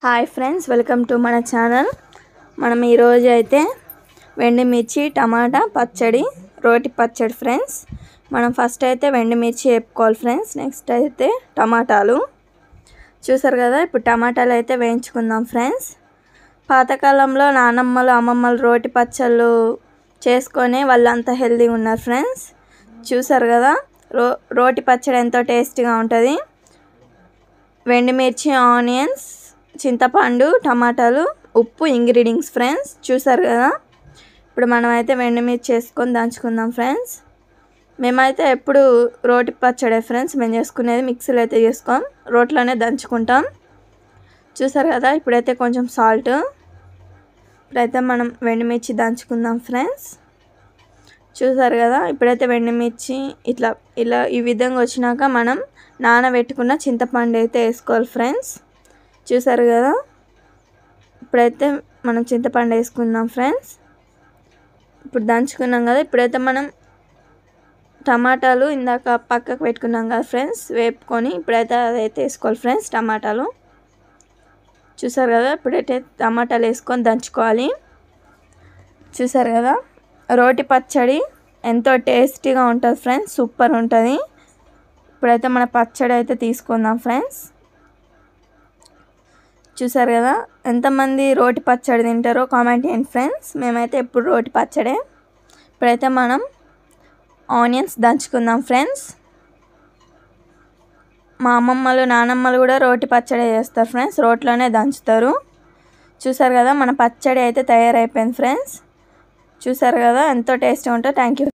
hi friends welcome to మన channel మనం ఈరోజు అయితే వెండి మిర్చి టమాటా పచ్చడి రోటి పచ్చడి ఫ్రెండ్స్ మనం ఫస్ట్ అయితే వెండి మిర్చి వేపుకోవాలి ఫ్రెండ్స్ నెక్స్ట్ అయితే టమాటాలు చూసారు కదా ఇప్పుడు టమాటాలు అయితే వేయించుకుందాం ఫ్రెండ్స్ పాతకాలంలో నానమ్మలు అమ్మమ్మలు రోటి పచ్చళ్ళు చేసుకొని వాళ్ళంతా హెల్తీగా ఉన్నారు ఫ్రెండ్స్ చూసారు కదా రో రోటి పచ్చడి ఎంతో టేస్టీగా ఉంటుంది వెండిమిర్చి ఆనియన్స్ చింతపండు టమాటాలు ఉప్పు ఇంగ్రీడియంట్స్ ఫ్రెండ్స్ చూసారు కదా ఇప్పుడు మనం అయితే వెండిమిర్చి చేసుకొని దంచుకుందాం ఫ్రెండ్స్ మేమైతే ఎప్పుడు రోటి పచ్చడే ఫ్రెండ్స్ మేము చేసుకునేది మిక్సీలో అయితే చేసుకోం రోట్లోనే దంచుకుంటాం చూసారు కదా ఇప్పుడైతే కొంచెం సాల్ట్ ఇప్పుడైతే మనం వెండిమిర్చి దంచుకుందాం ఫ్రెండ్స్ చూసారు కదా ఇప్పుడైతే వెండిమిర్చి ఇట్లా ఇలా ఈ విధంగా వచ్చినాక మనం నానబెట్టుకున్న చింతపండు అయితే వేసుకోవాలి ఫ్రెండ్స్ చూసారు కదా ఇప్పుడైతే మనం చింతపండు వేసుకుందాం ఫ్రెండ్స్ ఇప్పుడు దంచుకున్నాం కదా ఇప్పుడైతే మనం టమాటాలు ఇందాక పక్కకు పెట్టుకున్నాం కదా ఫ్రెండ్స్ వేపుకొని ఇప్పుడైతే అదైతే వేసుకోవాలి ఫ్రెండ్స్ టమాటాలు చూసారు కదా ఇప్పుడైతే టమాటాలు వేసుకొని దంచుకోవాలి చూసారు కదా రోటి పచ్చడి ఎంతో టేస్టీగా ఉంటుంది ఫ్రెండ్స్ సూపర్ ఉంటుంది ఇప్పుడైతే మన పచ్చడి అయితే తీసుకుందాం ఫ్రెండ్స్ చూసారు కదా ఎంతమంది రోటి పచ్చడి తింటారో కామెంట్ చేయండి ఫ్రెండ్స్ మేమైతే ఎప్పుడు రోటి పచ్చడే ఇప్పుడైతే మనం ఆనియన్స్ దంచుకుందాం ఫ్రెండ్స్ మా అమ్మమ్మలు నానమ్మలు కూడా రోటి పచ్చడి చేస్తారు ఫ్రెండ్స్ రోట్లోనే దంచుతారు చూసారు కదా మన పచ్చడి అయితే తయారైపోయింది ఫ్రెండ్స్ చూసారు కదా ఎంతో టేస్టీ ఉంటుందో థ్యాంక్ యూ